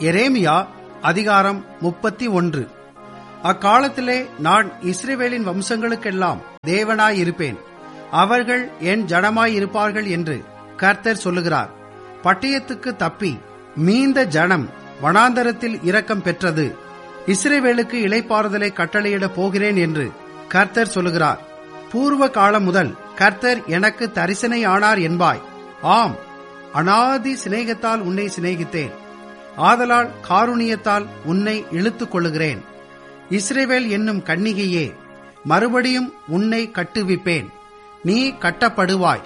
எரேமியா அதிகாரம் முப்பத்தி ஒன்று அக்காலத்திலே நான் இஸ்ரவேலின் வம்சங்களுக்கெல்லாம் தேவனாயிருப்பேன் அவர்கள் என் ஜனமாயிருப்பார்கள் என்று கர்த்தர் சொல்லுகிறார் பட்டயத்துக்கு தப்பி மீந்த ஜனம் வனாந்தரத்தில் இரக்கம் பெற்றது இஸ்ரவேலுக்கு இளைப்பாறுதலை கட்டளையிடப் போகிறேன் என்று கர்த்தர் சொல்லுகிறார் பூர்வ காலம் முதல் கர்த்தர் எனக்கு தரிசனை ஆனார் என்பாய் ஆம் அனாதி சிநேகத்தால் உன்னை சிநேகித்தேன் ஆதலால் காருணியத்தால் உன்னை இழுத்துக் கொள்ளுகிறேன் இஸ்ரேவேல் என்னும் கன்னிகையே மறுபடியும் உன்னை கட்டுவிப்பேன் நீ கட்டப்படுவாய்